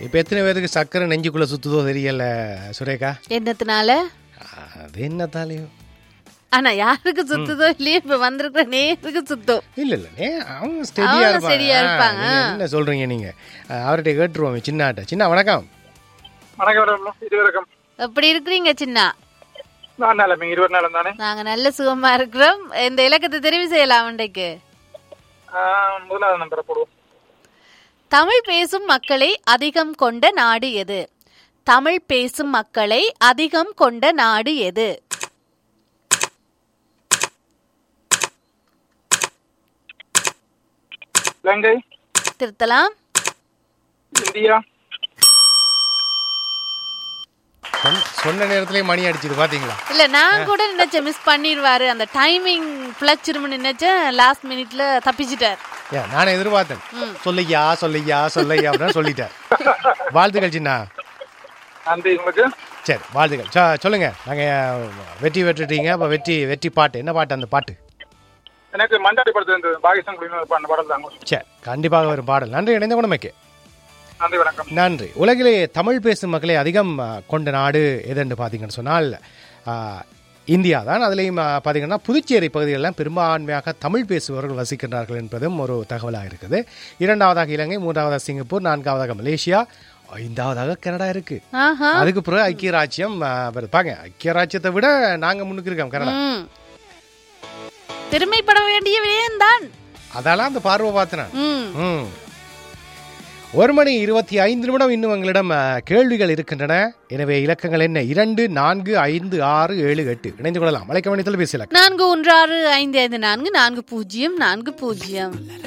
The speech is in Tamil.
இப்போ எத்தனை பேருக்கு சக்கரை நெஞ்சுக்குள்ளே சுற்றுதோ தெரியல சுரேகா என்னத்தினால அது என்னத்தாலையோ ஆனா யாருக்கு சுத்துதோ இல்லையோ இப்ப வந்திருக்கிற நேருக்கு சுத்தும் இல்ல இல்ல ஏ அவங்க ஸ்டெடியா அவங்க இருப்பாங்க steady ஆ இருப்பாங்க. ஆ, நீங்க என்ன சொல்றீங்க நீங்க அஹ், அவர்கிட்ட கேட்டுருவோம் சின்னாட்ட சின்ன வணக்கம் வணக்கம் இருவருக்கும் எப்படி இருக்கிறீங்க சின்ன நான் நிலைமை இருபது நாள் தானே நாங்க நல்ல சுகமா இருக்கிறோம் இந்த இலக்கத்தை தெரிவு செய்யலாம் இன்றைக்கு முதலாவது நம்பரை போடுவோம் தமிழ் பேசும் மக்களை அதிகம் கொண்ட நாடு எது தமிழ் பேசும் மக்களை அதிகம் கொண்ட நாடு எது இலங்கை திருத்தலாம் இந்தியா சொன்ன- சொன்ன நேரத்திலே மணி அடிச்சது பாத்தீங்களா இல்ல நான் கூட நினைச்சேன் மிஸ் பண்ணிடுவாரு அந்த டைமிங் பிழைச்சிரும்னு நினைச்சேன் லாஸ்ட் மினிட்ல தப்பிச்சிட்டார் ஏன் நானே எதிர்பார்த்தேன் சொல்லையா சொல்லையா சொல்லையா அப்படின்னு சொல்லிட்டேன் வாழ்த்துக்கள் சின்ன நன்றி உங்களுக்கு சரி வாழ்த்துக்கள் ச- சொல்லுங்க நாங்க வெற்றி பெற்றுட்டீங்க அப்ப வெற்றி வெற்றி பாட்டு என்ன பாட்டு அந்த பாட்டு எனக்கு மண்டாடி படத்துல இருந்து பாகிஸ்தான் குடிநீர் பண்ண பாடல் தாங்க சரி கண்டிப்பாக ஒரு பாடல் நன்றி இணைந்த குணமைக்கு நன்றி வணக்கம் நன்றி உலகிலே தமிழ் பேசும் மக்களை அதிகம் ஆ, கொண்ட நாடு எதுன்னு பார்த்தீங்கன்னு சொன்னால் ஆ, இந்தியா தான் அதுலேயும் ஆ, பார்த்தீங்கன்னா புதுச்சேரி பகுதிகளெல்லாம் பெரும்பான்மையாக தமிழ் பேசுபவர்கள் வசிக்கின்றார்கள் என்பதும் ஒரு தகவலாக இருக்குது இரண்டாவதாக இலங்கை மூன்றாவதாக சிங்கப்பூர் நான்காவதாக மலேசியா ஐந்தாவதாக கனடா இருக்கு ஆஹா அதுக்கு பிறகு ஐக்கிய ராஜ்யம் ஆ, வருது பாங்க ஐக்கிய ராஜ்யத்தை விட நாங்க முன்னுக்கு இருக்கோம் கனடா ம். பெருமைப்பட வேண்டிய விடயம்தான் அதெல்லாம் அந்த பார்வை பார்த்தேன் ம் ம். ஒரு மணி இருபத்தி ஐந்து நிமிடம் இன்னும் எங்களிடம் அ, கேள்விகள் இருக்கின்றன எனவே இலக்கங்கள் என்ன இரண்டு நான்கு ஐந்து ஆறு ஏழு எட்டு இணைந்து கொள்ளலாம் மலைக்கவனி தொலைபேசி இலக்கம் நான்கு ஒன்று ஆறு ஐந்து ஐந்து நான்கு நான்கு பூஜ்ஜியம் நான்கு பூஜ்ஜியம்